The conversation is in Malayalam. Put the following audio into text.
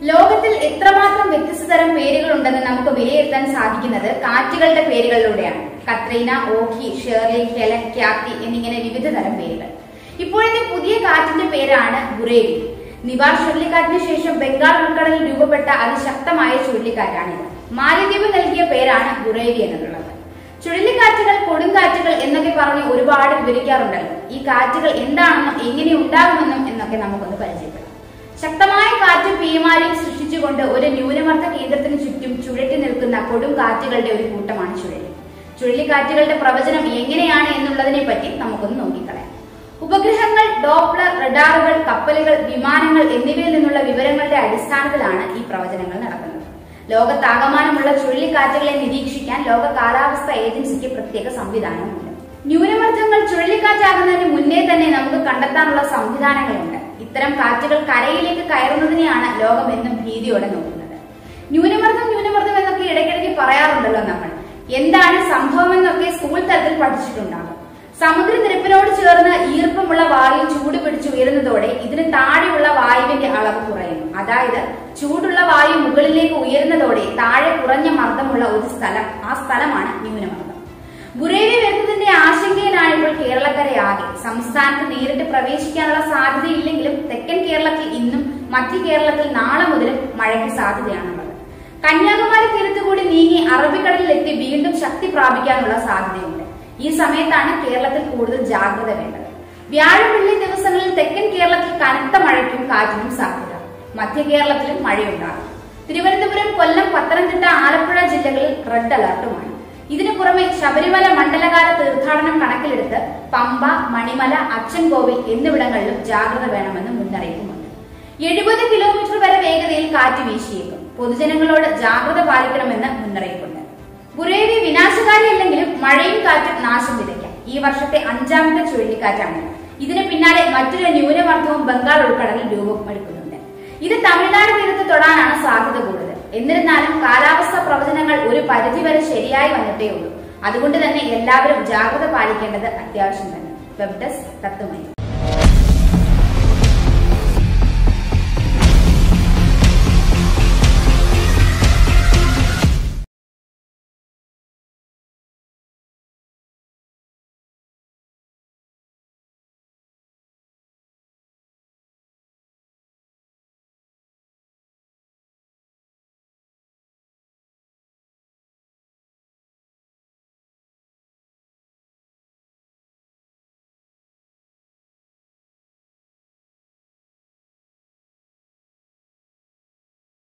ലോകത്തിൽ എത്രമാത്രം വ്യത്യസ്ത തരം പേരുകൾ ഉണ്ടെന്ന് നമുക്ക് വിലയിരുത്താൻ സാധിക്കുന്നത് കാറ്റുകളുടെ പേരുകളിലൂടെയാണ് Katrina Ockhi Shirley Helen Kathy എന്നിങ്ങനെ വിവിധ തരം പേരുകൾ ഇപ്പോഴത്തെ പുതിയ കാറ്റിന്റെ പേരാണ് ബുറേവി നിവാർ ചുഴലിക്കാറ്റിന് ശേഷം ബംഗാൾ ഉൾക്കടലിൽ രൂപപ്പെട്ട അതിശക്തമായ ചുഴലിക്കാറ്റാണിത് മാലദ്വീപ് നൽകിയ പേരാണ് ബുറേവി എന്നുള്ളത് ചുഴലിക്കാറ്റുകൾ കൊടുങ്കാറ്റുകൾ എന്നൊക്കെ പറഞ്ഞ് ഒരുപാട് വിവരിക്കാറുണ്ടല്ലോ ഈ കാറ്റുകൾ എന്താണെന്നും എങ്ങനെ ഉണ്ടാകുമെന്നും എന്നൊക്കെ നമുക്കൊന്ന് പരിചയപ്പെടാം ശക്തമായ കാറ്റ് പേമാരിയും സൃഷ്ടിച്ചുകൊണ്ട് ഒരു ന്യൂനമർദ്ദ കേന്ദ്രത്തിന് ചുറ്റും ചുഴറ്റി നിൽക്കുന്ന കൊടും കാറ്റുകളുടെ ഒരു കൂട്ടമാണ് ചുഴലി ചുഴലിക്കാറ്റുകളുടെ പ്രവചനം എങ്ങനെയാണ് എന്നുള്ളതിനെ പറ്റി നമുക്കൊന്ന് നോക്കിക്കളയാം ഉപഗ്രഹങ്ങൾ ഡോപ്ലർ റഡാറുകൾ കപ്പലുകൾ വിമാനങ്ങൾ എന്നിവയിൽ നിന്നുള്ള വിവരങ്ങളുടെ അടിസ്ഥാനത്തിലാണ് ഈ പ്രവചനങ്ങൾ നടക്കുന്നത് ലോകത്താകമാനമുള്ള ചുഴലിക്കാറ്റുകളെ നിരീക്ഷിക്കാൻ ലോക കാലാവസ്ഥ ഏജൻസിക്ക് പ്രത്യേക സംവിധാനമുണ്ട് ന്യൂനമർദ്ദങ്ങൾ ചുഴലിക്കാറ്റാകുന്നതിന് മുന്നേ തന്നെ നമുക്ക് കണ്ടെത്താനുള്ള സംവിധാനങ്ങളുണ്ട് ഇത്തരം കാറ്റുകൾ കരയിലേക്ക് കയറുന്നതിനെയാണ് ലോകം എന്നും ഭീതിയോടെ നോക്കുന്നത് ന്യൂനമർദ്ദം ന്യൂനമർദ്ദം എന്നൊക്കെ ഇടയ്ക്കിടയ്ക്ക് പറയാറുണ്ടല്ലോ നമ്മൾ എന്താണ് സംഭവം എന്നൊക്കെ സ്കൂൾ തലത്തിൽ പഠിച്ചിട്ടുണ്ടാകും സമുദ്രനിരപ്പിനോട് ചേർന്ന് ഈർപ്പമുള്ള വായു ചൂട് പിടിച്ച് ഉയരുന്നതോടെ ഇതിന് താഴെയുള്ള വായുവിന്റെ അളവ് കുറയുന്നു അതായത് ചൂടുള്ള വായു മുകളിലേക്ക് ഉയരുന്നതോടെ താഴെ കുറഞ്ഞ മർദ്ദമുള്ള ഒരു സ്ഥലം ആ സ്ഥലമാണ് ന്യൂനമർദ്ദം ബുറേവി വരുന്നതിന്റെ ആശങ്കയിലാണ് ഇപ്പോൾ കേരളക്കരയാകെ സംസ്ഥാനത്ത് നേരിട്ട് പ്രവേശിക്കാനുള്ള സാധ്യതയില്ലെങ്കിലും തെക്കൻ കേരളത്തിൽ ഇന്നും മധ്യ കേരളത്തിൽ നാളെ മുതലും മഴയ്ക്ക് സാധ്യതയാണുള്ളത് കന്യാകുമാരി തീരത്തുകൂടി നീങ്ങി അറബിക്കടലിലെത്തി വീണ്ടും ശക്തി പ്രാപിക്കാനുള്ള സാധ്യതയുണ്ട് ഈ സമയത്താണ് കേരളത്തിൽ കൂടുതൽ ജാഗ്രത വേണ്ടത് വ്യാഴം വെള്ളി ദിവസങ്ങളിൽ തെക്കൻ കേരളത്തിൽ കനത്ത മഴയ്ക്കും കാറ്റിനും സാധ്യത മധ്യ കേരളത്തിലും മഴയുണ്ടാകും തിരുവനന്തപുരം കൊല്ലം പത്തനംതിട്ട ആലപ്പുഴ ജില്ലകളിൽ റെഡ് അലർട്ടുമാണ് ഇതിനു പുറമെ ശബരിമല മണ്ഡലകാല തീർത്ഥാടനം കണക്കിലെടുത്ത് പമ്പ മണിമല അച്ചൻകോവിൽ എന്നിവിടങ്ങളിലും ജാഗ്രത വേണമെന്ന് മുന്നറിയിപ്പുമുണ്ട് എഴുപത് കിലോമീറ്റർ വരെ വേഗതയിൽ കാറ്റ് വീശിയേക്കും പൊതുജനങ്ങളോട് ജാഗ്രത പാലിക്കണമെന്ന് മുന്നറിയിപ്പുണ്ട് ബുറേവി വിനാശകാരിയല്ലെങ്കിലും മഴയും കാറ്റും നാശം വിതയ്ക്കാം ഈ വർഷത്തെ അഞ്ചാമത്തെ ചുഴലിക്കാറ്റാണ് ഇതിന് പിന്നാലെ മറ്റൊരു ന്യൂനമർദ്ദവും ബംഗാൾ ഉൾക്കടലിൽ രൂപം എടുക്കുന്നുണ്ട് ഇത് തമിഴ്നാട് തീരത്ത് തൊടാനാണ് സാധ്യത കൂടുതൽ എന്നിരുന്നാലും കാലാവസ്ഥാ പ്രവചനങ്ങൾ ഒരു പരിധിവരെ ശരിയായി വന്നിട്ടേ ഉള്ളൂ അതുകൊണ്ട് തന്നെ എല്ലാവരും ജാഗ്രത പാലിക്കേണ്ടത് അത്യാവശ്യം തന്നെ വെബ് ഡെസ്ക് തത്വമയം